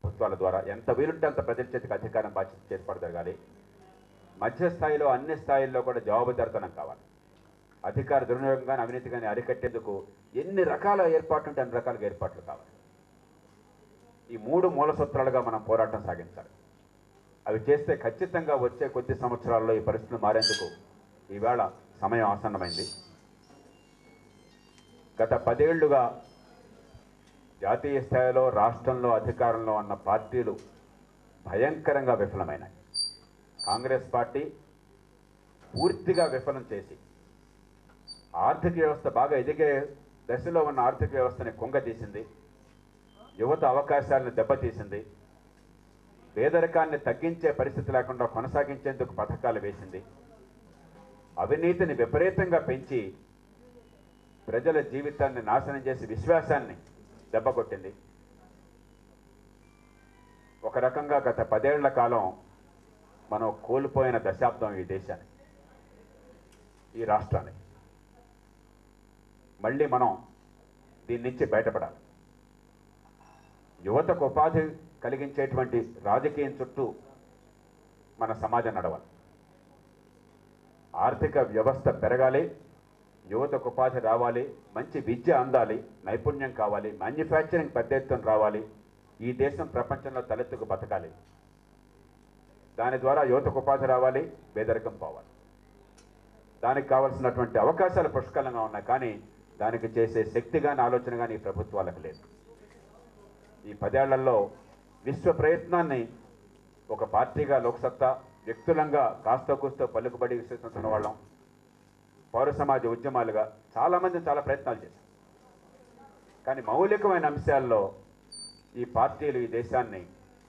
ప్రభుత్వాల ద్వారా ఎంత వీలుంటే అంత ప్రజల చేతికి అధికారం బాధ్యత చేర్పాటు జరగాలి మధ్య స్థాయిలో అన్ని స్థాయిల్లో కూడా జవాబుదారితనం కావాలి అధికార దుర్వినియోగం కానీ అవినీతి కానీ అరికట్టేందుకు ఎన్ని రకాల ఏర్పాట్లు ఉంటే అన్ని రకాలుగా ఏర్పాట్లు కావాలి ఈ మూడు మూల సూత్రాలుగా మనం పోరాటం సాగించాలి అవి చేస్తే ఖచ్చితంగా వచ్చే కొద్ది సంవత్సరాల్లో ఈ పరిస్థితులు మారేందుకు ఈవేళ సమయం ఆసన్నమైంది గత పదేళ్లుగా జాతీయ స్థాయిలో రాష్ట్రంలో అధికారంలో ఉన్న పార్టీలు భయంకరంగా విఫలమైనాయి కాంగ్రెస్ పార్టీ పూర్తిగా విఫలం చేసి ఆర్థిక వ్యవస్థ బాగా ఎదిగే దశలో ఉన్న ఆర్థిక వ్యవస్థని కుంగతీసింది యువత అవకాశాలను దెబ్బతీసింది పేదరికాన్ని తగ్గించే పరిస్థితి లేకుండా కొనసాగించేందుకు పథకాలు వేసింది అవినీతిని విపరీతంగా పెంచి ప్రజల జీవితాన్ని నాశనం చేసి విశ్వాసాన్ని దెబ్బకొట్టింది ఒక రకంగా గత పదేళ్ల కాలం మనం కోల్పోయిన దశాబ్దం ఈ దేశాన్ని ఈ రాష్ట్రాన్ని మళ్ళీ మనం దీని నుంచి బయటపడాలి యువతకు ఉపాధి కలిగించేటువంటి రాజకీయం చుట్టూ మన సమాజం నడవాలి ఆర్థిక వ్యవస్థ పెరగాలి యువతకు ఉపాధి రావాలి మంచి విద్య అందాలి నైపుణ్యం కావాలి మ్యానుఫ్యాక్చరింగ్ పెద్ద ఎత్తున రావాలి ఈ దేశం ప్రపంచంలో తలెత్తుకు బతకాలి దాని ద్వారా యువతకు ఉపాధి రావాలి పేదరికం పోవాలి దానికి కావాల్సినటువంటి అవకాశాలు పుష్కలంగా ఉన్నాయి కానీ దానికి చేసే శక్తి కానీ ఆలోచన కానీ ఈ ప్రభుత్వాలకు లేదు ఈ పదేళ్లలో విశ్వ ప్రయత్నాన్ని ఒక పార్టీగా లోక్సత్తా వ్యక్తులంగా కాస్త కూస్తో పలుకుబడి విశ్వసిస్తున్న వాళ్ళం పౌర సమాజ ఉద్యమాలుగా చాలామంది చాలా ప్రయత్నాలు చేశారు కానీ మౌలికమైన అంశాల్లో ఈ పార్టీలు ఈ దేశాన్ని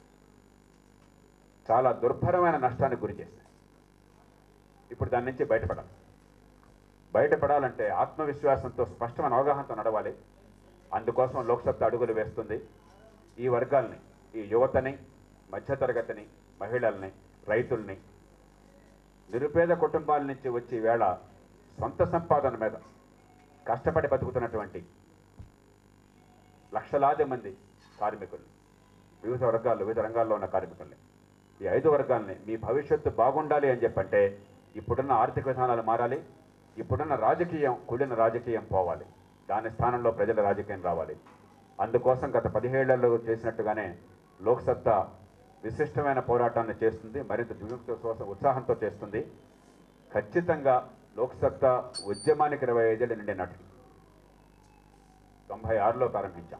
చాలా దుర్భరమైన నష్టానికి గురి చేశాయి ఇప్పుడు దాని నుంచి బయటపడాలి బయటపడాలంటే ఆత్మవిశ్వాసంతో స్పష్టమైన అవగాహనతో నడవాలి అందుకోసం లోక్సత్తా అడుగులు వేస్తుంది ఈ వర్గాల్ని ఈ యువతని మధ్యతరగతిని మహిళల్ని రైతుల్ని నిరుపేద కుటుంబాల నుంచి వచ్చి వేళ సొంత సంపాదన మీద కష్టపడి బతుకుతున్నటువంటి లక్షలాది మంది కార్మికుల్ని వివిధ వర్గాలు వివిధ రంగాల్లో ఉన్న కార్మికుల్ని ఈ ఐదు వర్గాల్ని మీ భవిష్యత్తు బాగుండాలి అని చెప్పంటే ఇప్పుడున్న ఆర్థిక విధానాలు మారాలి ఇప్పుడున్న రాజకీయం కుళ్ళిన రాజకీయం పోవాలి దాని స్థానంలో ప్రజల రాజకీయం రావాలి అందుకోసం గత పదిహేళ్లలో చేసినట్టుగానే లోక్సత్తా విశిష్టమైన పోరాటాన్ని చేస్తుంది మరింత జుగుప్త ఉత్సాహంతో చేస్తుంది ఖచ్చితంగా లోక్సత్తా ఉద్యమానికి ఇరవై ఐదేళ్ళు నిండే నాటికి తొంభై ఆరులో ప్రారంభించాం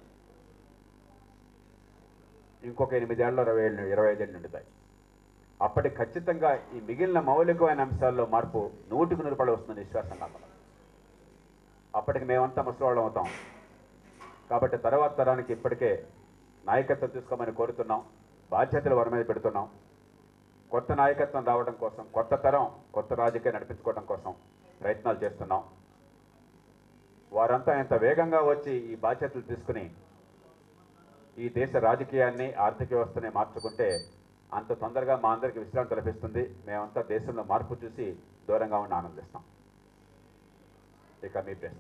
ఇంకొక ఎనిమిదేళ్ళలో ఇరవై ఏళ్ళు ఇరవై ఐదేళ్ళు నిండుతాయి అప్పటి ఖచ్చితంగా ఈ మిగిలిన మౌలికమైన అంశాల్లో మార్పు నూటికి నూరుపడి వస్తుంది విశ్వాసం నాకు అప్పటికి మేమంతా ముసలివాళ్ళం అవుతాం కాబట్టి తర్వాత తరానికి ఇప్పటికే నాయకత్వం తీసుకోమని కోరుతున్నాం బాధ్యతలు వారి మీద పెడుతున్నాం కొత్త నాయకత్వం రావడం కోసం కొత్త తరం కొత్త రాజకీయం నడిపించుకోవడం కోసం ప్రయత్నాలు చేస్తున్నాం వారంతా ఎంత వేగంగా వచ్చి ఈ బాధ్యతలు తీసుకుని ఈ దేశ రాజకీయాన్ని ఆర్థిక వ్యవస్థని మార్చుకుంటే అంత తొందరగా మా అందరికీ విశ్రాంతి లభిస్తుంది మేమంతా దేశంలో మార్పు చూసి దూరంగా ఉండి ఆనందిస్తాం ఇక మీ ప్రశ్న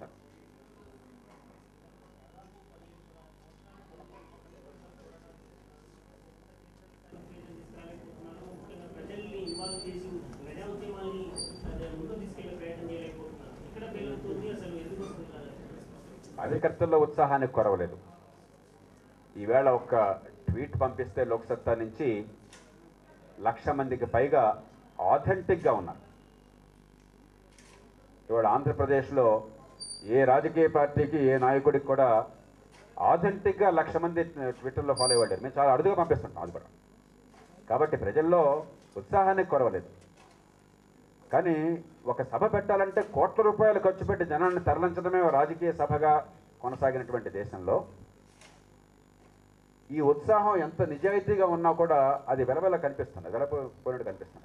ప్రజల్ని ఇన్వాల్వ్ చేసి ప్రజా ఉద్యమాల్ని అదే ముందుకు తీసుకెళ్లే ప్రయత్నం చేయలేకపోతున్నారు ఇక్కడ పెరుగుతుంది అసలు ఎందుకు వస్తుంది ఇలా? కార్యకర్తల్లో ఉత్సాహానికి కొరవలేదు ఈవేళ ఒక ట్వీట్ పంపిస్తే లోక్సత్తా నుంచి లక్ష మందికి పైగా ఆథెంటిక్గా ఉన్నారు ఇవాళ ఆంధ్రప్రదేశ్లో ఏ రాజకీయ పార్టీకి ఏ నాయకుడికి కూడా ఆథెంటిక్గా లక్ష మంది ట్విట్టర్లో ఫాలో అయ్యారు మేము చాలా అరుదుగా పంపిస్తుంటాం అది కూడా కాబట్టి ప్రజల్లో ఉత్సాహానికి కొరవలేదు కానీ ఒక సభ పెట్టాలంటే కోట్ల రూపాయలు ఖర్చు పెట్టి జనాన్ని తరలించడమే ఒక రాజకీయ సభగా కొనసాగినటువంటి దేశంలో ఈ ఉత్సాహం ఎంత నిజాయితీగా ఉన్నా కూడా అది వెలవెల కనిపిస్తుంది వెలపోయినట్టు కనిపిస్తుంది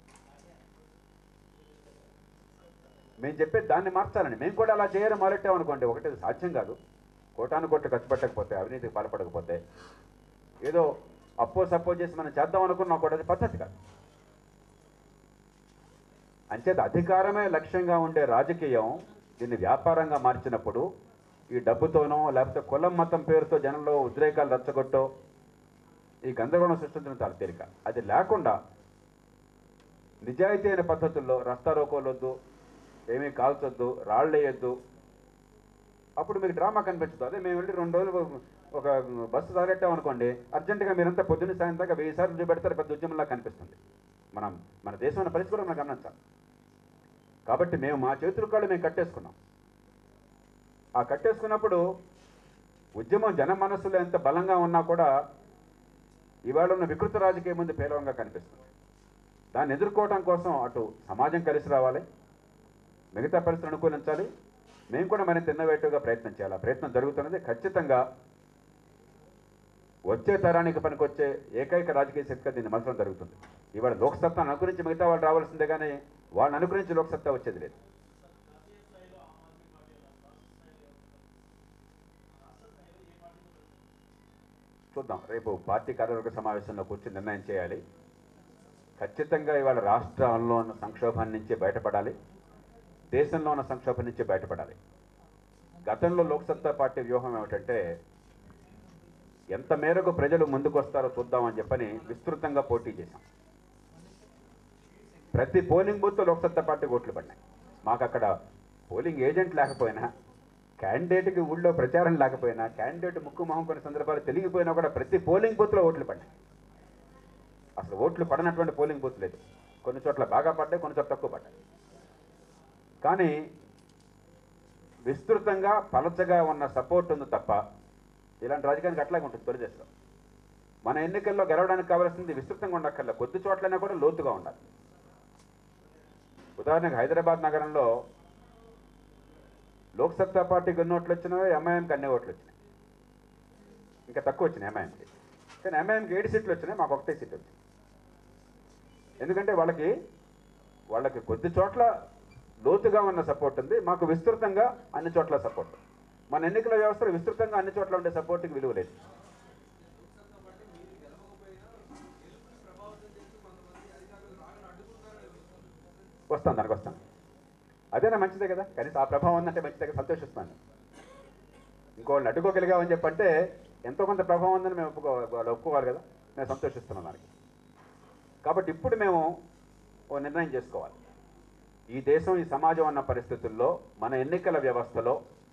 మేము చెప్పేది దాన్ని మార్చాలండి మేము కూడా అలా చేయడం మొదలెట్టామనుకోండి ఒకటి అది సాధ్యం కాదు కోటాను కోట్లు ఖర్చు పెట్టకపోతే అవినీతికి పాల్పడకపోతే ఏదో అప్పో సపోజ్ చేసి మనం చేద్దాం అనుకున్నా కూడా అది పద్ధతి కాదు అంచేత అధికారమే లక్ష్యంగా ఉండే రాజకీయం దీన్ని వ్యాపారంగా మార్చినప్పుడు ఈ డబ్బుతోనో లేకపోతే కులం మతం పేరుతో జనంలో ఉద్రేకాలు రచ్చగొట్టో ఈ గందరగోళం సృష్టించడం చాలా తేలిక అది లేకుండా నిజాయితీ అయిన పద్ధతుల్లో రస్తా రోకోలొద్దు ఏమీ కాల్చొద్దు రాళ్ళు వేయొద్దు అప్పుడు మీకు డ్రామా కనిపించదు అదే మేము వెళ్ళి రెండు రోజులు ఒక బస్సు తగలెట్టాం అనుకోండి అర్జెంటుగా మీరంతా పొద్దున్న సాయం దాకా వెయ్యి సార్లు చూపెడతారు పెద్ద ఉద్యమంలా కనిపిస్తుంది మనం మన దేశం పరిస్థితి కూడా మనం గమనించాలి కాబట్టి మేము మా చేతుల కాళ్ళు మేము కట్టేసుకున్నాం ఆ కట్టేసుకున్నప్పుడు ఉద్యమం జన మనస్సులో ఎంత బలంగా ఉన్నా కూడా ఇవాళ ఉన్న వికృత రాజకీయం ముందు పేలవంగా కనిపిస్తుంది దాన్ని ఎదుర్కోవడం కోసం అటు సమాజం కలిసి రావాలి మిగతా పరిస్థితులు అనుకూలించాలి మేము కూడా మరింత ఇన్నోవేటివ్గా ప్రయత్నం చేయాలి ఆ ప్రయత్నం జరుగుతున్నది ఖచ్చితంగా వచ్చే తరానికి పనికొచ్చే ఏకైక రాజకీయ శక్తిగా దీన్ని మలచడం జరుగుతుంది ఇవాళ లోక్సత్తాను అనుకరించి మిగతా వాళ్ళు రావాల్సిందే కానీ వాళ్ళని అనుకరించి లోక్సత్తా వచ్చేది లేదు చూద్దాం రేపు పార్టీ కార్యవర్గ సమావేశంలో కూర్చొని నిర్ణయం చేయాలి ఖచ్చితంగా ఇవాళ రాష్ట్రంలో ఉన్న సంక్షోభాన్ని నుంచి బయటపడాలి దేశంలో ఉన్న సంక్షోభం నుంచి బయటపడాలి గతంలో లోక్సత్తా పార్టీ వ్యూహం ఏమిటంటే ఎంత మేరకు ప్రజలు ముందుకు వస్తారో చూద్దామని చెప్పని విస్తృతంగా పోటీ చేశాం ప్రతి పోలింగ్ బూత్ లోక్సత్తా పార్టీ ఓట్లు పడినాయి మాకు అక్కడ పోలింగ్ ఏజెంట్ లేకపోయినా క్యాండిడేట్కి ఊళ్ళో ప్రచారం లేకపోయినా క్యాండిడేట్ ముక్కు మొహం కొన్ని సందర్భాలు తెలియకపోయినా కూడా ప్రతి పోలింగ్ బూత్లో ఓట్లు పడినాయి అసలు ఓట్లు పడనటువంటి పోలింగ్ బూత్ లేదు కొన్ని చోట్ల బాగా పడ్డాయి కొన్ని చోట్ల తక్కువ పడ్డాయి కానీ విస్తృతంగా పలచగా ఉన్న సపోర్ట్ ఉంది తప్ప ఇలాంటి రాజకీయానికి అట్లాగే ఉంటుంది తొలి దశలో మన ఎన్నికల్లో గెలవడానికి కావాల్సింది విస్తృతంగా ఉండక్కర్లే కొద్ది చోట్లైనా కూడా లోతుగా ఉండాలి ఉదాహరణకు హైదరాబాద్ నగరంలో లోక్సత్తా పార్టీకి ఎన్ని ఓట్లు వచ్చినాయో ఎంఐఎంకి అన్ని ఓట్లు వచ్చినాయి ఇంకా తక్కువ వచ్చినాయి ఎంఐఎంకి కానీ ఎంఐఎంకి ఏడు సీట్లు వచ్చినాయి మాకు ఒకటే సీట్ వచ్చింది ఎందుకంటే వాళ్ళకి వాళ్ళకి కొద్ది చోట్ల లోతుగా ఉన్న సపోర్ట్ ఉంది మాకు విస్తృతంగా అన్ని చోట్ల సపోర్ట్ మన ఎన్నికల వ్యవస్థలో విస్తృతంగా అన్ని చోట్ల ఉండే సపోర్ట్కి విలువ లేదు వస్తాను దానికి వస్తాను అదేనా మంచిదే కదా కనీసం ఆ ప్రభావం ఉందంటే మంచిదే కదా సంతోషిస్తాను ఇంకోళ్ళని అడ్డుకోగలిగామని చెప్పంటే ఎంతో కొంత ప్రభావం ఉందని మేము ఒప్పుకో వాళ్ళు ఒప్పుకోవాలి కదా మేము సంతోషిస్తున్నాం దానికి కాబట్టి ఇప్పుడు మేము ఓ నిర్ణయం చేసుకోవాలి ఈ దేశం ఈ సమాజం అన్న పరిస్థితుల్లో మన ఎన్నికల వ్యవస్థలో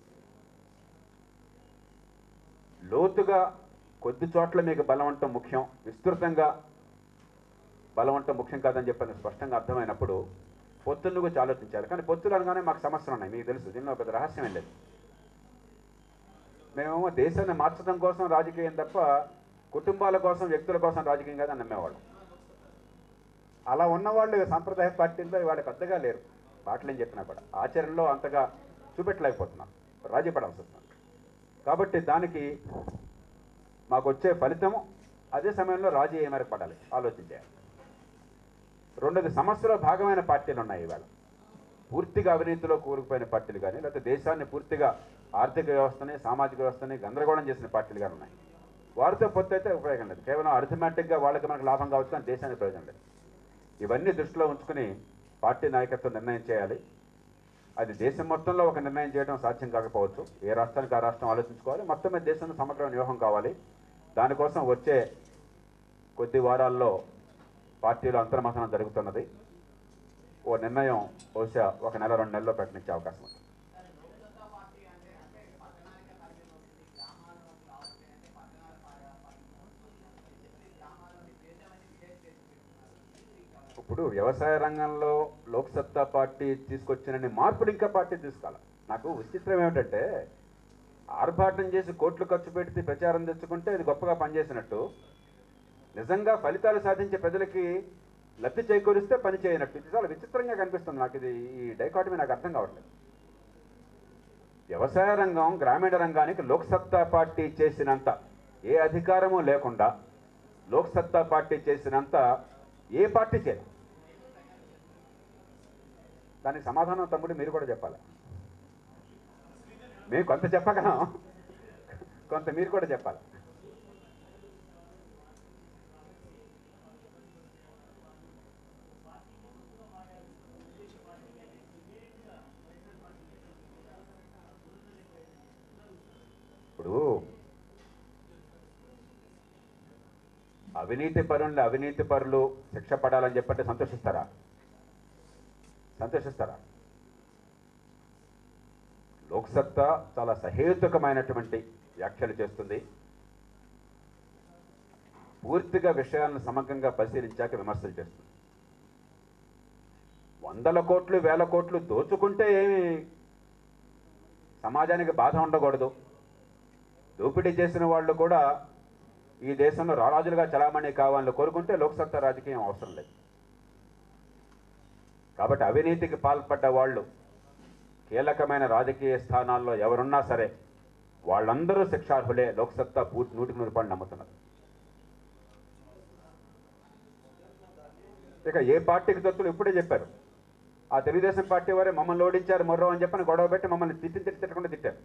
లోతుగా కొద్ది చోట్ల మీకు బలవంతం ముఖ్యం విస్తృతంగా బలవంతం ముఖ్యం కాదని చెప్పని స్పష్టంగా అర్థమైనప్పుడు పొత్తుల గురించి ఆలోచించాలి కానీ పొత్తులు అనగానే మాకు సమస్యలు ఉన్నాయి మీకు తెలుసు దీనిలో పెద్ద రహస్యం ఏం లేదు మేము దేశాన్ని మార్చడం కోసం రాజకీయం తప్ప కుటుంబాల కోసం వ్యక్తుల కోసం రాజకీయం కాదని నమ్మేవాళ్ళం అలా ఉన్నవాళ్ళు సాంప్రదాయ పార్టీల్లో ఇవాళ పెద్దగా లేరు మాటలేం చెప్పినా కూడా ఆచరణలో అంతగా చూపెట్టలేకపోతున్నాం రాజీ పడాల్సి వస్తుంది కాబట్టి దానికి మాకు వచ్చే ఫలితము అదే సమయంలో రాజీ ఏ మేరకు పడాలి ఆలోచించాలి రెండోది సమస్యలో భాగమైన పార్టీలు ఉన్నాయి ఇవాళ పూర్తిగా అవినీతిలో కూరుకుపోయిన పార్టీలు కానీ లేకపోతే దేశాన్ని పూర్తిగా ఆర్థిక వ్యవస్థని సామాజిక వ్యవస్థని గందరగోళం చేసిన పార్టీలు కానీ ఉన్నాయి వారితో పొత్తు అయితే ఉపయోగం లేదు కేవలం అర్థమెటిక్గా వాళ్ళకి మనకు లాభం కావచ్చు కానీ దేశానికి ప్రయోజనం లేదు ఇవన్నీ దృష్టిలో ఉంచుకుని పార్టీ నాయకత్వం నిర్ణయం చేయాలి అది దేశం మొత్తంలో ఒక నిర్ణయం చేయడం సాధ్యం కాకపోవచ్చు ఏ రాష్ట్రానికి ఆ రాష్ట్రం ఆలోచించుకోవాలి మొత్తం మీద దేశంలో సమగ్రమైన వ్యూహం కావాలి దానికోసం వచ్చే కొద్ది వారాల్లో పార్టీలో అంతర్మథనం జరుగుతున్నది ఓ నిర్ణయం బహుశా ఒక నెల రెండు నెలల్లో ప్రకటించే అవకాశం ఉంది ఇప్పుడు వ్యవసాయ రంగంలో లోక్సత్తా పార్టీ తీసుకొచ్చినన్ని మార్పులు ఇంకా పార్టీ తీసుకోవాలి నాకు విచిత్రం ఏమిటంటే ఆర్భాటం చేసి కోట్లు ఖర్చు పెడితే ప్రచారం తెచ్చుకుంటే ఇది గొప్పగా పనిచేసినట్టు నిజంగా ఫలితాలు సాధించే ప్రజలకి లబ్ధి చేకూరిస్తే పని చేయనట్టు ఇది చాలా విచిత్రంగా కనిపిస్తుంది నాకు ఇది ఈ డైకాటమీ నాకు అర్థం కావట్లేదు వ్యవసాయ రంగం గ్రామీణ రంగానికి లోక్సత్తా పార్టీ చేసినంత ఏ అధికారము లేకుండా లోక్సత్తా పార్టీ చేసినంత ఏ పార్టీ చేయదు దానికి సమాధానం తమ్ముడు మీరు కూడా చెప్పాలి మేము కొంత చెప్పగలం కొంత మీరు కూడా చెప్పాలి ఇప్పుడు అవినీతి పరులు అవినీతి పరులు శిక్ష పడాలని చెప్పంటే సంతోషిస్తారా సంతోషిస్తారా లోక్సత్తా చాలా సహేతుకమైనటువంటి వ్యాఖ్యలు చేస్తుంది పూర్తిగా విషయాలను సమగ్రంగా పరిశీలించాక విమర్శలు చేస్తుంది వందల కోట్లు వేల కోట్లు దోచుకుంటే ఏమి సమాజానికి బాధ ఉండకూడదు దోపిడీ చేసిన వాళ్ళు కూడా ఈ దేశంలో రారాజులుగా చలామణి కావాలని కోరుకుంటే లోక్సత్తా రాజకీయం అవసరం లేదు కాబట్టి అవినీతికి పాల్పడ్డ వాళ్ళు కీలకమైన రాజకీయ స్థానాల్లో ఎవరున్నా సరే వాళ్ళందరూ శిక్షార్హులే లోక్సత్తా పూర్తి నూటికి నూరు రూపాయలు నమ్ముతున్నారు ఇక ఏ పార్టీకి దొత్తులు ఇప్పుడే చెప్పారు ఆ తెలుగుదేశం పార్టీ వారే మమ్మల్ని ఓడించారు మొర్రో అని చెప్పని గొడవ పెట్టి మమ్మల్ని తిట్టి తిట్టి తిట్టకుండా తిట్టారు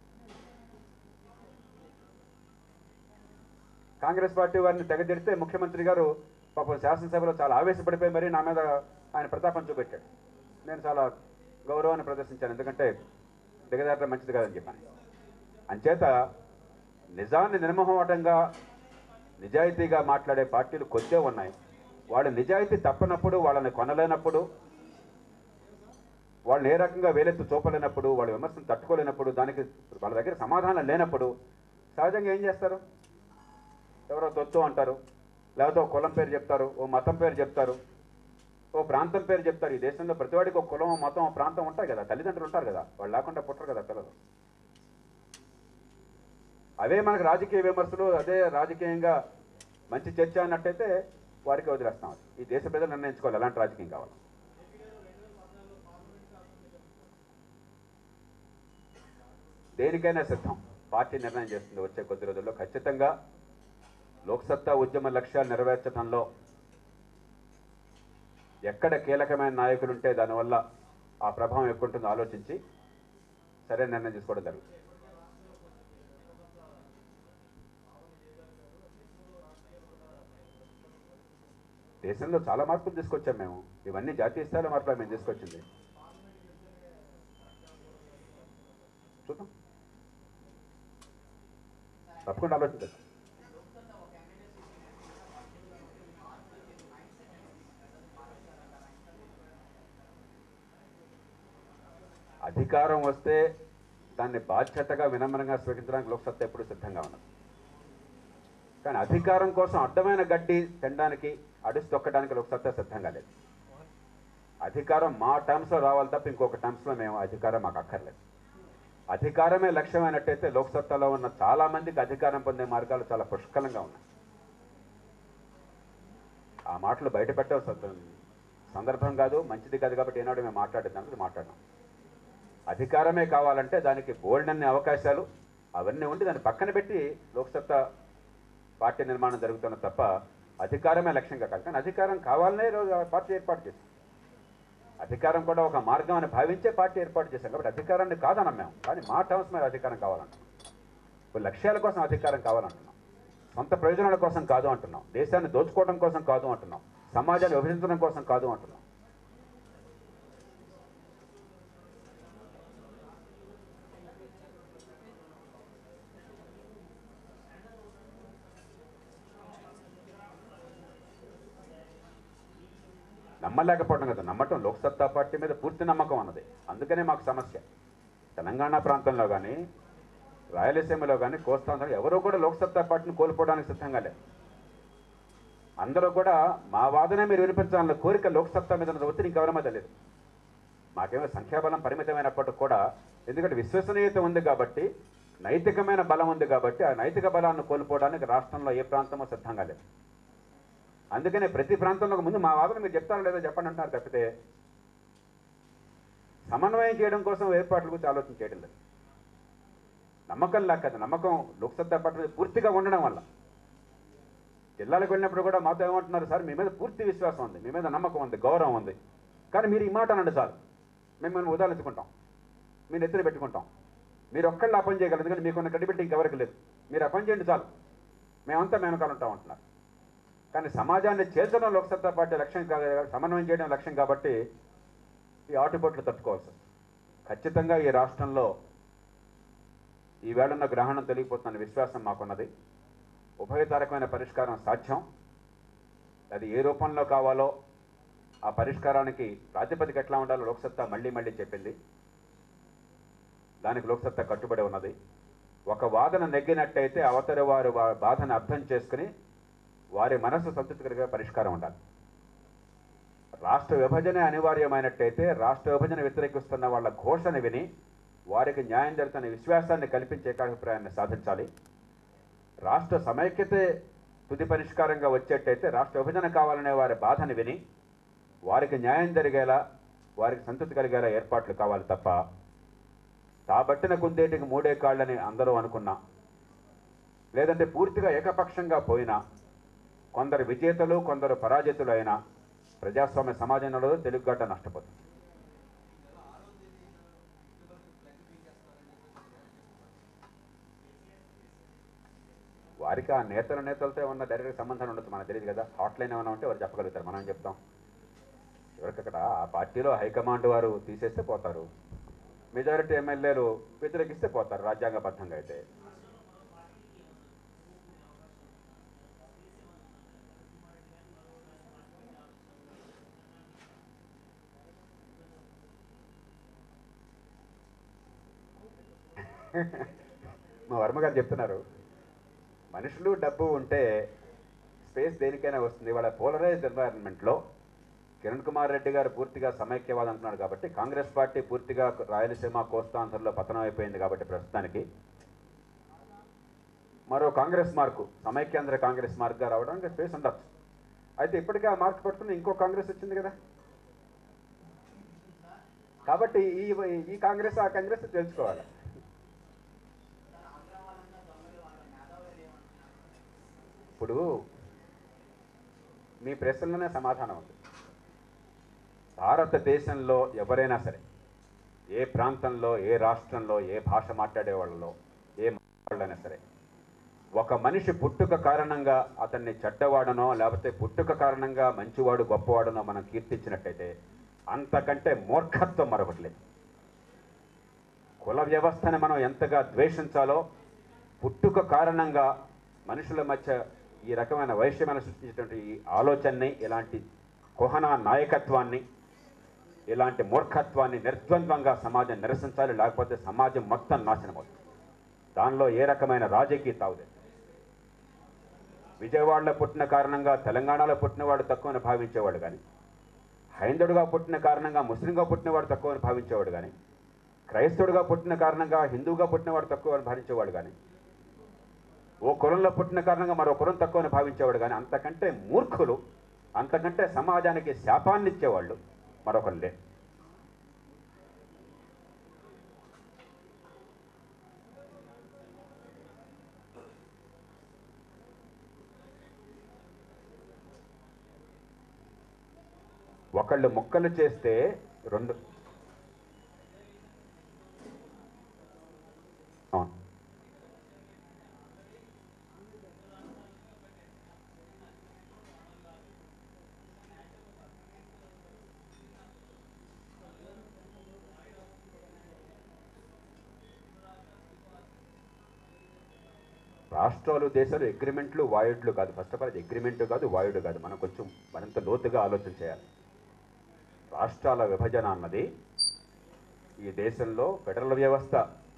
కాంగ్రెస్ పార్టీ వారిని తెగదిడితే ముఖ్యమంత్రి గారు పాపం శాసనసభలో చాలా ఆవేశపడిపోయి మరీ నా మీద ఆయన ప్రతాపం చూపెట్టాడు నేను చాలా గౌరవాన్ని ప్రదర్శించాను ఎందుకంటే దిగజారడం మంచిది కాదని చెప్పాను అంచేత నిజాన్ని నిర్మోహమాటంగా నిజాయితీగా మాట్లాడే పార్టీలు కొద్దే ఉన్నాయి వాళ్ళు నిజాయితీ తప్పనప్పుడు వాళ్ళని కొనలేనప్పుడు వాళ్ళు ఏ రకంగా వేలెత్తు చూపలేనప్పుడు వాళ్ళ విమర్శను తట్టుకోలేనప్పుడు దానికి వాళ్ళ దగ్గర సమాధానం లేనప్పుడు సహజంగా ఏం చేస్తారు ఎవరో తొత్తు అంటారు లేకపోతే ఒక కులం పేరు చెప్తారు ఓ మతం పేరు చెప్తారు ఓ ప్రాంతం పేరు చెప్తారు ఈ దేశంలో ప్రతివాడికి ఒక కులం ఓ మతం ఓ ప్రాంతం ఉంటాయి కదా తల్లిదండ్రులు ఉంటారు కదా వాళ్ళు లేకుండా పుట్టరు కదా పిల్లలు అవే మనకు రాజకీయ విమర్శలు అదే రాజకీయంగా మంచి చర్చ అన్నట్టయితే వారికి వదిలేస్తాం అది. ఈ దేశ ప్రజలు నిర్ణయించుకోవాలి ఎలాంటి రాజకీయం కావాలి దేనికైనా సిద్ధం పార్టీ నిర్ణయం చేస్తుంది వచ్చే కొద్ది రోజుల్లో ఖచ్చితంగా లోక్సత్తా ఉద్యమ లక్ష్యాలు నెరవేర్చడంలో ఎక్కడ కీలకమైన నాయకులు ఉంటే దానివల్ల ఆ ప్రభావం ఎక్కువ ఉంటుందో ఆలోచించి సరైన నిర్ణయం తీసుకోవడం జరుగుతుంది దేశంలో చాలా మార్పులు తీసుకొచ్చాం మేము ఇవన్నీ జాతీయ స్థాయిలో మార్పులు మేము తీసుకొచ్చింది చూద్దాం తప్పకుండా ఆలోచించాం అధికారం వస్తే దాన్ని బాధ్యతగా వినమ్రంగా స్వీకరించడానికి లోక్సత్తా ఎప్పుడు సిద్ధంగా ఉన్నది కానీ అధికారం కోసం అడ్డమైన గడ్డి తినడానికి అడుసు తొక్కడానికి లోక్సత్తా సిద్ధంగా లేదు అధికారం మా టర్మ్స్లో రావాలి తప్ప ఇంకొక టర్మ్స్లో మేము అధికారం మాకు అక్కర్లేదు అధికారమే లక్ష్యమైనట్టయితే లోక్సత్తాలో ఉన్న చాలా మందికి అధికారం పొందే మార్గాలు చాలా పుష్కలంగా ఉన్నాయి ఆ మాటలు బయట పెట్టే సందర్భం కాదు మంచిది కాదు కాబట్టి ఏనాడు మేము మాట్లాడేదానికి మాట్లాడినాం అధికారమే కావాలంటే దానికి బోల్డ్ అన్ని అవకాశాలు అవన్నీ ఉండి దాన్ని పక్కన పెట్టి లోక్సత్తా పార్టీ నిర్మాణం జరుగుతున్న తప్ప అధికారమే లక్ష్యంగా కాదు కానీ అధికారం కావాలనే ఈరోజు ఆ పార్టీ ఏర్పాటు చేశాం అధికారం కూడా ఒక మార్గం అని భావించే పార్టీ ఏర్పాటు చేశాం కాబట్టి అధికారాన్ని కాదన్నాం మేము కానీ మా టర్మ్స్ మీద అధికారం కావాలంటున్నాం ఇప్పుడు లక్ష్యాల కోసం అధికారం కావాలంటున్నాం సొంత ప్రయోజనాల కోసం కాదు అంటున్నాం దేశాన్ని దోచుకోవడం కోసం కాదు అంటున్నాం సమాజాన్ని విభజించడం కోసం కాదు అంటున్నాం నమ్మలేకపోవడం కదా నమ్మటం లోక్సత్తా పార్టీ మీద పూర్తి నమ్మకం అన్నది అందుకనే మాకు సమస్య తెలంగాణ ప్రాంతంలో కానీ రాయలసీమలో కానీ కోస్తాంధ్రలో ఎవరూ కూడా లోక్సత్తా పార్టీని కోల్పోవడానికి సిద్ధంగా లేదు అందరూ కూడా మా వాదనే మీరు వినిపించాలన్న కోరిక లోక్సత్తా మీద ఉన్న ఒత్తిడి ఇంకెవరి మీద లేదు మాకేమో సంఖ్యాబలం పరిమితమైనప్పటికి కూడా ఎందుకంటే విశ్వసనీయత ఉంది కాబట్టి నైతికమైన బలం ఉంది కాబట్టి ఆ నైతిక బలాన్ని కోల్పోవడానికి రాష్ట్రంలో ఏ ప్రాంతమో సిద్ధంగా లేదు అందుకనే ప్రతి ప్రాంతంలో ముందు మా వాదన మీరు చెప్తారో లేదో చెప్పండి అంటున్నారు తప్పితే సమన్వయం చేయడం కోసం ఏర్పాట్ల గురించి ఆలోచన చేయడం లేదు నమ్మకం లేక కదా నమ్మకం లోక్సత్తా పట్ల మీద పూర్తిగా ఉండడం వల్ల జిల్లాలకు వెళ్ళినప్పుడు కూడా మాతో ఏమంటున్నారు సార్ మీ మీద పూర్తి విశ్వాసం ఉంది మీ మీద నమ్మకం ఉంది గౌరవం ఉంది కానీ మీరు ఈ మాట అనండి సార్ మేము మనం ఉదాహరించుకుంటాం మీరు ఎత్తున పెట్టుకుంటాం మీరు ఒక్కళ్ళు ఆ పని చేయగలరు ఎందుకంటే మీకున్న క్రెడిబిలిటీ ఇంకెవరికి లేదు మీరు ఆ పని చేయండి చాలు మేమంతా వెనకాల ఉంటాం అంటున్నారు కానీ సమాజాన్ని చేర్చడం లోక్సత్తా పార్టీ లక్ష్యం కాదు సమన్వయం చేయడం లక్ష్యం కాబట్టి ఈ ఆటుపోట్లు తట్టుకోవాల్సి వస్తుంది ఖచ్చితంగా ఈ రాష్ట్రంలో ఈ వేళన్న గ్రహణం తెలియపోతున్న విశ్వాసం మాకున్నది ఉభయతారకమైన పరిష్కారం సాధ్యం అది ఏ రూపంలో కావాలో ఆ పరిష్కారానికి ప్రాతిపదిక ఎట్లా ఉండాలో లోక్సత్తా మళ్ళీ మళ్ళీ చెప్పింది దానికి లోక్సత్తా కట్టుబడి ఉన్నది ఒక వాదన నెగ్గినట్టయితే అవతలి వారు వా- బాధను అర్థం చేసుకుని వారి మనసు సంతృప్తి కలిగే పరిష్కారం ఉండాలి రాష్ట్ర విభజన అనివార్యమైనట్టయితే రాష్ట్ర విభజన వ్యతిరేకిస్తున్న వాళ్ళ ఘోషణ విని వారికి న్యాయం జరుగుతున్న విశ్వాసాన్ని కల్పించే ఏకాభిప్రాయాన్ని సాధించాలి రాష్ట్ర సమైక్యతే తుది పరిష్కారంగా వచ్చేట్టయితే రాష్ట్ర విభజన కావాలనే వారి బాధను విని వారికి న్యాయం జరిగేలా వారికి సంతృప్తి కలిగేలా ఏర్పాట్లు కావాలి తప్ప తాబట్టిన కుందేటికి మూడే కాళ్ళని అందరూ అనుకున్నా లేదంటే పూర్తిగా ఏకపక్షంగా పోయినా కొందరు విజేతలు కొందరు పరాజితులు అయినా ప్రజాస్వామ్య సమాజంలో తెలుగుగడ్డ నష్టపోతుంది వారికి ఆ నేతల నేతలతో ఉన్న డైరెక్ట్ సంబంధం ఉండదు మనకు తెలియదు కదా హాట్ లైన్ ఏమైనా ఉంటే వారు చెప్పగలుగుతారు మనం ఏం చెప్తాం ఎవరికి అక్కడ ఆ పార్టీలో హైకమాండ్ వారు తీసేస్తే పోతారు మెజారిటీ ఎమ్మెల్యేలు వ్యతిరేకిస్తే పోతారు రాజ్యాంగబద్ధంగా అయితే మా వర్మ గారు చెప్తున్నారు మనుషులు డబ్బు ఉంటే స్పేస్ దేనికైనా వస్తుంది వాళ్ళ పోలరైజ్డ్ ఎన్వైరన్మెంట్లో కిరణ్ కుమార్ రెడ్డి గారు పూర్తిగా సమైక్యవాదం అంటున్నాడు కాబట్టి కాంగ్రెస్ పార్టీ పూర్తిగా రాయలసీమ కోస్తాంధ్రలో పతనం అయిపోయింది కాబట్టి ప్రస్తుతానికి మరో కాంగ్రెస్ మార్కు సమైక్యాంధ్ర కాంగ్రెస్ మార్క్గా రావడానికి స్పేస్ ఉండొచ్చు అయితే ఇప్పటికే ఆ మార్క్ పట్టుకుని ఇంకో కాంగ్రెస్ వచ్చింది కదా కాబట్టి ఈ ఈ కాంగ్రెస్ ఆ కాంగ్రెస్ తెలుసుకోవాలి ఇప్పుడు మీ ప్రశ్నలోనే సమాధానం ఉంది భారతదేశంలో ఎవరైనా సరే ఏ ప్రాంతంలో ఏ రాష్ట్రంలో ఏ భాష మాట్లాడే వాళ్ళలో ఏ వాళ్ళైనా సరే ఒక మనిషి పుట్టుక కారణంగా అతన్ని చెడ్డవాడనో లేకపోతే పుట్టుక కారణంగా మంచివాడు గొప్పవాడనో మనం కీర్తించినట్టయితే అంతకంటే మూర్ఖత్వం మరొకటి లేదు కుల వ్యవస్థని మనం ఎంతగా ద్వేషించాలో పుట్టుక కారణంగా మనుషుల మధ్య ఈ రకమైన వైషమ్యాన్ని సృష్టించేటువంటి ఈ ఆలోచనని ఇలాంటి కుహనా నాయకత్వాన్ని ఇలాంటి మూర్ఖత్వాన్ని నిర్ద్వంద్వంగా సమాజం నిరసించాలి లేకపోతే సమాజం మొత్తం నాశనం అవుతుంది దానిలో ఏ రకమైన రాజకీయ తావులేదు విజయవాడలో పుట్టిన కారణంగా తెలంగాణలో పుట్టినవాడు తక్కువని భావించేవాడు కానీ హైందవుడుగా పుట్టిన కారణంగా ముస్లింగా పుట్టినవాడు తక్కువని భావించేవాడు కానీ క్రైస్తవుడిగా పుట్టిన కారణంగా హిందువుగా పుట్టినవాడు తక్కువ అని భావించేవాడు కానీ ఓ కులంలో పుట్టిన కారణంగా మరో కులం తక్కువ అని భావించేవాడు కానీ అంతకంటే మూర్ఖులు అంతకంటే సమాజానికి శాపాన్ని ఇచ్చేవాళ్ళు మరొకరు లేరు ఒకళ్ళు ముక్కలు చేస్తే రెండు అవును రాష్ట్రాలు దేశాలు అగ్రిమెంట్లు వాయుడులు కాదు ఫస్ట్ ఆఫ్ ఆల్ అది అగ్రిమెంట్ కాదు వాయుడు కాదు మనం కొంచెం మరింత లోతుగా ఆలోచన చేయాలి రాష్ట్రాల విభజన అన్నది ఈ దేశంలో ఫెడరల్ వ్యవస్థ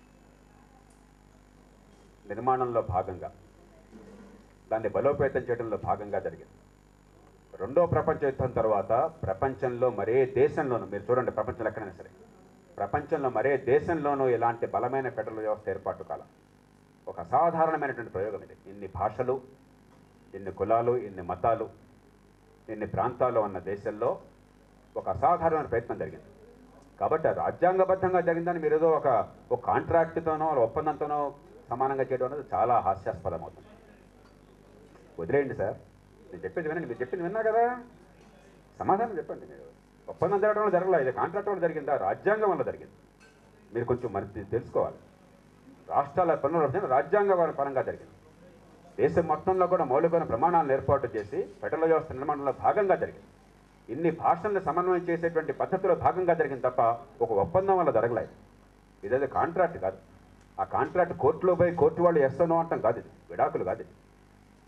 నిర్మాణంలో భాగంగా దాన్ని బలోపేతం చేయడంలో భాగంగా జరిగింది రెండో ప్రపంచ యుద్ధం తర్వాత ప్రపంచంలో మరే దేశంలోనూ మీరు చూడండి ప్రపంచంలో ఎక్కడైనా సరే ప్రపంచంలో మరే దేశంలోనూ ఇలాంటి బలమైన ఫెడరల్ వ్యవస్థ ఏర్పాటు కాలం ఒక అసాధారణమైనటువంటి ప్రయోగం ఇది ఇన్ని భాషలు ఇన్ని కులాలు ఇన్ని మతాలు ఇన్ని ప్రాంతాలు ఉన్న దేశంలో ఒక అసాధారణమైన ప్రయత్నం జరిగింది కాబట్టి అది రాజ్యాంగబద్ధంగా జరిగిందని మీరు ఏదో ఒక ఒక కాంట్రాక్ట్తోనో ఒప్పందంతోనో సమానంగా చేయడం అనేది చాలా హాస్యాస్పదం అవుతుంది వదిలేయండి సార్ నేను చెప్పేది వినండి మీరు చెప్పింది విన్నా కదా సమాధానం చెప్పండి మీరు ఒప్పందం జరగడం వల్ల జరగలేదు ఇది కాంట్రాక్ట్ వల్ల జరిగిందా రాజ్యాంగం వల్ల జరిగింది మీరు కొంచెం మరి తెలుసుకోవాలి రాష్ట్రాల పునర్విభజన రాజ్యాంగ పరంగా జరిగింది దేశం మొత్తంలో కూడా మౌలికమైన ప్రమాణాలను ఏర్పాటు చేసి ఫెడరల్ వ్యవస్థ నిర్మాణంలో భాగంగా జరిగింది ఇన్ని భాషలను సమన్వయం చేసేటువంటి పద్ధతిలో భాగంగా జరిగింది తప్ప ఒక ఒప్పందం వల్ల జరగలేదు ఇదేదో కాంట్రాక్ట్ కాదు ఆ కాంట్రాక్ట్ కోర్టులో పోయి కోర్టు వాళ్ళు ఎస్తనో అంటాం కాదు ఇది విడాకులు కాదు ఇది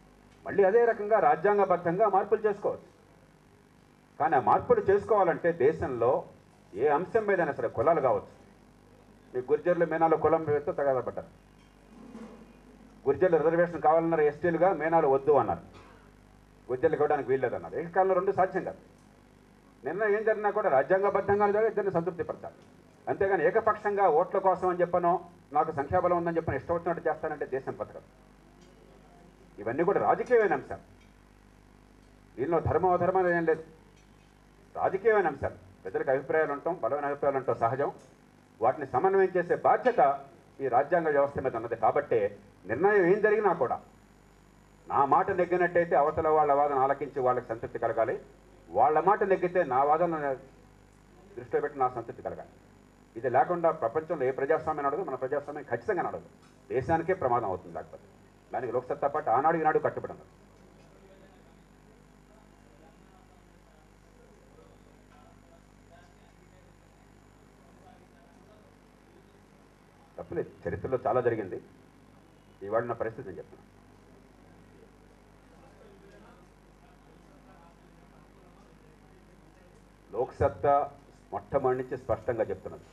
మళ్ళీ అదే రకంగా రాజ్యాంగబద్ధంగా మార్పులు చేసుకోవచ్చు కానీ ఆ మార్పులు చేసుకోవాలంటే దేశంలో ఏ అంశం మీదైనా సరే కులాలు కావచ్చు మీ గుర్జర్లు మేనాలు కులం పేరుతో తగదపడ్డారు గుర్జర్లు రిజర్వేషన్ కావాలన్నారు ఎస్టీలుగా మేనాలు వద్దు అన్నారు గుర్జర్లకు ఇవ్వడానికి వీల్లేదన్నారు ఈ కాలంలో రెండు సాధ్యం కాదు నిన్న ఏం జరిగినా కూడా రాజ్యాంగబద్ధంగా జరిగి ఇద్దరిని సంతృప్తి పరచాలి అంతేగాని ఏకపక్షంగా ఓట్ల కోసం అని చెప్పనో నాకు సంఖ్యాబలం ఉందని చెప్పని ఇష్టం వచ్చినట్టు చేస్తానంటే దేశం బతకదు ఇవన్నీ కూడా రాజకీయమైన అంశాలు దీనిలో ధర్మం అధర్మం ఏం లేదు రాజకీయమైన అంశాలు ప్రజలకు అభిప్రాయాలు ఉంటాం బలమైన అభిప్రాయాలు ఉంటాం సహజం వాటిని సమన్వయం చేసే బాధ్యత ఈ రాజ్యాంగ వ్యవస్థ మీద ఉన్నది కాబట్టి నిర్ణయం ఏం జరిగినా కూడా నా మాట నెగ్గినట్టయితే అవతల వాళ్ళ వాదన ఆలకించి వాళ్ళకి సంతృప్తి కలగాలి వాళ్ళ మాట నెగ్గితే నా వాదన దృష్టిలో పెట్టి నా సంతృప్తి కలగాలి ఇది లేకుండా ప్రపంచంలో ఏ ప్రజాస్వామ్యం నడదు మన ప్రజాస్వామ్యం ఖచ్చితంగా నడదు దేశానికే ప్రమాదం అవుతుంది లేకపోతే దానికి లోక్సత్తా పాటు ఆనాడు ఈనాడు కట్టుబడి ఉన్నది తప్పలేదు చరిత్రలో చాలా జరిగింది ఇవాళ నా పరిస్థితి నేను చెప్తున్నాను లోక్సత్తా మొట్టమొదటి నుంచి స్పష్టంగా చెప్తున్నది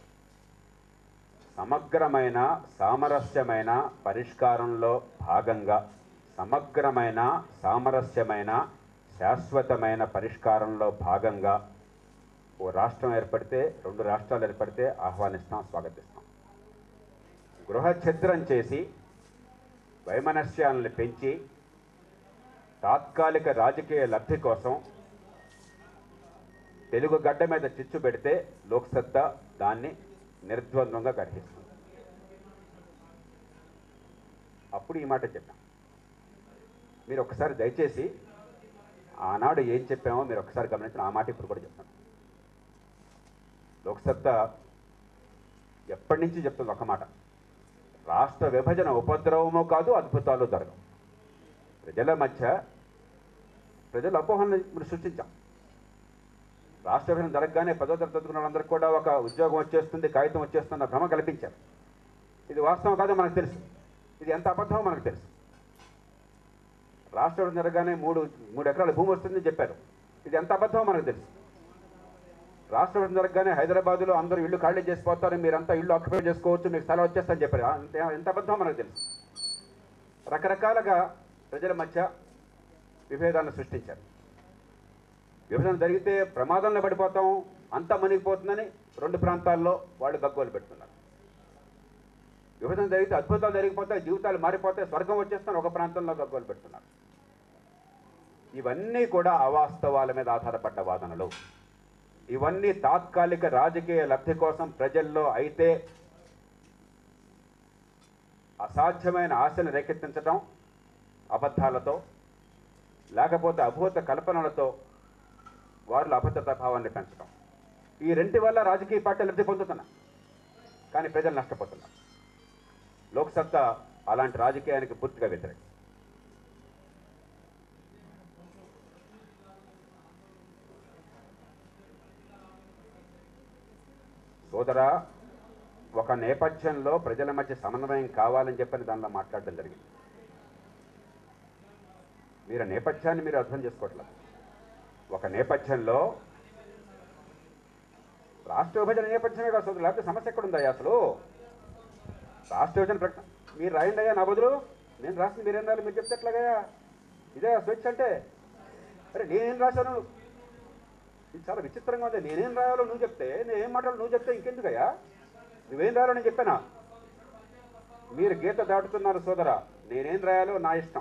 సమగ్రమైన సామరస్యమైన పరిష్కారంలో భాగంగా సమగ్రమైన సామరస్యమైన శాశ్వతమైన పరిష్కారంలో భాగంగా ఓ రాష్ట్రం ఏర్పడితే రెండు రాష్ట్రాలు ఏర్పడితే ఆహ్వానిస్తాం స్వాగతిస్తాం గృహ ఛిద్రం చేసి వైమనస్యాలను పెంచి తాత్కాలిక రాజకీయ లబ్ధి కోసం తెలుగు గడ్డ మీద చిచ్చు పెడితే లోక్సత్తా దాన్ని నిర్ద్వంద్వంగా గ్రహిస్తుంది అప్పుడు ఈ మాట చెప్పాం మీరు ఒకసారి దయచేసి ఆనాడు ఏం చెప్పామో మీరు ఒకసారి గమనించిన ఆ మాట ఇప్పుడు కూడా చెప్తాను లోక్సత్తా ఎప్పటి నుంచి చెప్తుంది ఒక మాట రాష్ట్ర విభజన ఉపద్రవము కాదు అద్భుతాలు జరగవు ప్రజల మధ్య ప్రజల అపోహలను ఇప్పుడు సృష్టించాం రాష్ట్ర విభజన జరగగానే పదో తరగతి చదువుకున్న వాళ్ళందరికీ కూడా ఒక ఉద్యోగం వచ్చేస్తుంది కాగితం వచ్చేస్తున్న భ్రమ కల్పించారు ఇది వాస్తవం కాదో మనకు తెలుసు ఇది ఎంత అబద్ధమో మనకు తెలుసు రాష్ట్ర విభజన జరగగానే మూడు మూడు ఎకరాల భూమి వస్తుందని చెప్పారు ఇది ఎంత అబద్ధమో మనకు తెలుసు రాష్ట్ర విభజన జరగగానే హైదరాబాద్లో అందరూ ఇల్లు ఖాళీ చేసిపోతారు మీరంతా ఇల్లు ఆక్యుపై చేసుకోవచ్చు మీకు స్థలం వచ్చేస్తని చెప్పారు అంత- ఎంత అబద్ధమో మనకు తెలుసు రకరకాలుగా ప్రజల మధ్య విభేదాలను సృష్టించారు విభజన జరిగితే ప్రమాదంలో పడిపోతాం అంతా మునిగిపోతుందని రెండు ప్రాంతాల్లో వాళ్ళు గగ్గోలు పెడుతున్నారు విభజన జరిగితే అద్భుతాలు జరిగిపోతాయి జీవితాలు మారిపోతాయి స్వర్గం వచ్చేస్తాను ఒక ప్రాంతంలో గగ్గోలు పెడుతున్నారు ఇవన్నీ కూడా అవాస్తవాల మీద ఆధారపడ్డ వాదనలు ఇవన్నీ తాత్కాలిక రాజకీయ లబ్ధి కోసం ప్రజల్లో అయితే అసాధ్యమైన ఆశలు రేకెత్తించడం అబద్ధాలతో లేకపోతే అభూత కల్పనలతో వారిలో అభద్రతా భావాన్ని పెంచడం ఈ రెంటి వల్ల రాజకీయ పార్టీలు లబ్ధి పొందుతున్నాయి కానీ ప్రజలు నష్టపోతున్నారు లోక్సత్తా అలాంటి రాజకీయానికి పూర్తిగా వ్యతిరేకం సోదరా ఒక నేపథ్యంలో ప్రజల మధ్య సమన్వయం కావాలని చెప్పని దానిలో మాట్లాడడం జరిగింది మీరు ఆ నేపథ్యాన్ని మీరు అర్థం చేసుకోవట్లేదు ఒక నేపథ్యంలో రాష్ట్ర విభజన నేపథ్యమే కాదు సోదరు లేకపోతే సమస్య ఎక్కడుందా అసలు రాష్ట్ర విభజన ప్రకటన మీరు రాయండి అయ్యా నా బదులు నేను రాసింది మీరేం రాయాలి మీరు చెప్తే ఎట్లాగయ్యా ఇదే స్వేచ్ఛ అంటే అరే నేనేం రాశాను ఇది చాలా విచిత్రంగా ఉంది నేనేం రాయాలో నువ్వు చెప్తే నేనేం మాట్లాడాలో నువ్వు చెప్తే ఇంకెందుకయ్యా నువ్వేం రాయాలో నేను చెప్పానా మీరు గీత దాటుతున్నారు సోదరా నేనేం రాయాలో నా ఇష్టం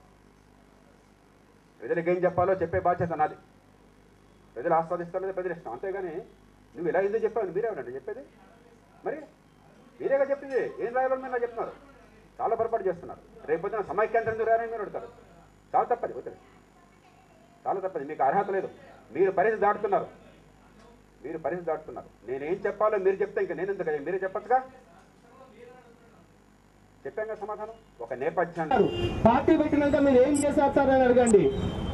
ప్రజలకు ఏం చెప్పాలో చెప్పే బాధ్యత నాది ప్రజలు ఆస్వాదిస్తారో ప్రజల ఇష్టం అంతేగాని నువ్వు ఇలా ఎందుకు చెప్పావు మీరేమనండి చెప్పేది మరి మీరేగా చెప్పింది ఏం రాయాలో మీరు నాకు చెప్తున్నారు చాలా పొరపాటు చేస్తున్నారు రేపు పొద్దున సమైక్యాంధ్రం ఎందుకు రాయాలని మీరు అడుగుతారు చాలా తప్పది వదిలేదు చాలా తప్పది మీకు అర్హత లేదు మీరు పరిధి దాటుతున్నారు మీరు పరిధి దాటుతున్నారు నేనేం చెప్పాలో మీరు చెప్తే ఇంకా నేను ఎందుకు మీరే చెప్పచ్చుగా చెప్పాం కదా సమాధానం ఒక నేపథ్యాన్ని పార్టీ పెట్టినాక మీరు ఏం చేసేస్తారని అడగండి